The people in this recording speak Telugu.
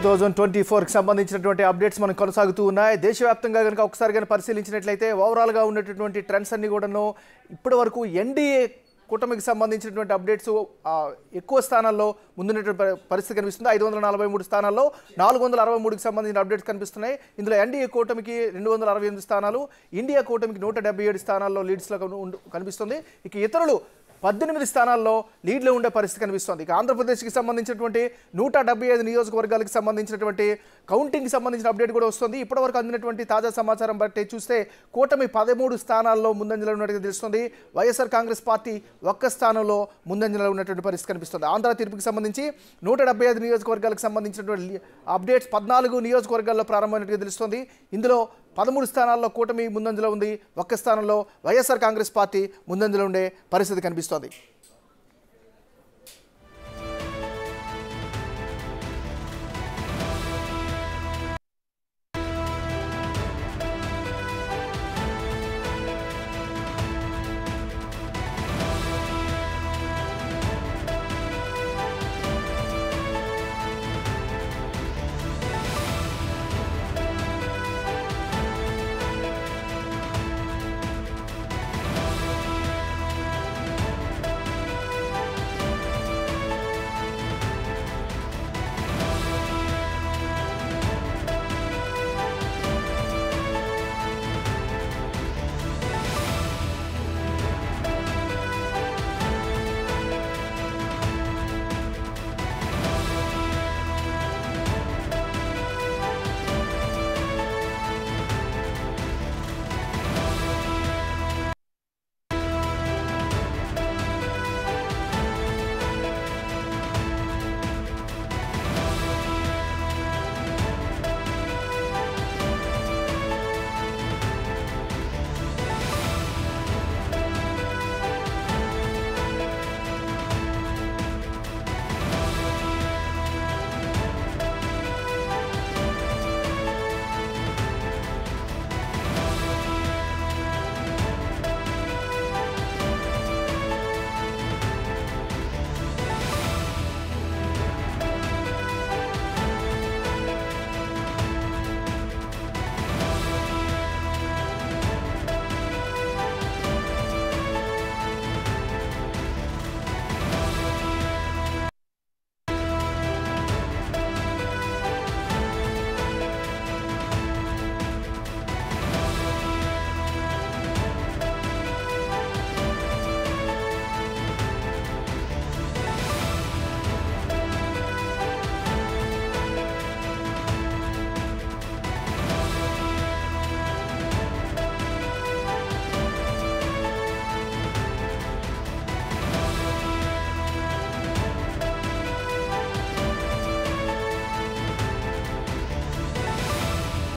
థౌజండ్ ట్వంటీ ఫోర్కి సంబంధించినటువంటి అప్డేట్స్ మనకు కొనసాగుతూ ఉన్నాయి దేశవ్యాప్తంగా కనుక ఒకసారి కానీ పరిశీలించినట్లయితే ఓవరాల్గా ఉన్నటువంటి ట్రెండ్స్ అన్ని కూడాను ఇప్పటి వరకు ఎన్డీఏ కూటమికి సంబంధించినటువంటి అప్డేట్స్ ఆ, ఎక్కువ స్థానాల్లో ముందున్నటువంటి పరి- పరిస్థితి కనిపిస్తుంది ఐదు వందల నలభై మూడు స్థానాల్లో నాలుగు వందల అరవై మూడుకి సంబంధించిన అప్డేట్స్ కనిపిస్తున్నాయి ఇందులో ఎన్డీఏ కూటమికి రెండు వందల అరవై ఎనిమిది స్థానాలు ఇండియా కూటమికి నూట డెబ్బై ఏడు స్థానాల్లో లీడ్స్లో ఉండు- కనిపిస్తుంది ఇక ఇతరులు పద్దెనిమిది స్థానాల్లో లీడ్లో ఉండే పరిస్థితి కనిపిస్తోంది ఇక ఆంధ్రప్రదేశ్కి సంబంధించినటువంటి నూట డెబ్బై ఐదు నియోజకవర్గాలకు సంబంధించినటువంటి కౌంటింగ్కి సంబంధించిన అప్డేట్ కూడా వస్తుంది ఇప్పటివరకు అందినటువంటి తాజా సమాచారం బట్టి చూస్తే కూటమి పదమూడు స్థానాల్లో ముందంజలో ఉన్నట్టుగా తెలుస్తుంది వైఎస్ఆర్ కాంగ్రెస్ పార్టీ ఒక్క స్థానంలో ముందంజలో ఉన్నటువంటి పరిస్థితి కనిపిస్తుంది ఆంధ్ర తీర్పుకి సంబంధించి నూట డెబ్బై ఐదు నియోజకవర్గాలకు సంబంధించినటువంటి లి- అప్డేట్స్ పద్నాలుగు నియోజకవర్గాల్లో ప్రారంభమైనట్టుగా తెలుస్తుంది ఇందులో పదమూడు స్థానాల్లో కూటమి ముందంజలో ఉంది ఒక్క స్థానంలో వైఎస్ఆర్ కాంగ్రెస్ పార్టీ ముందంజలో ఉండే పరిస్థితి కనిపిస్తోంది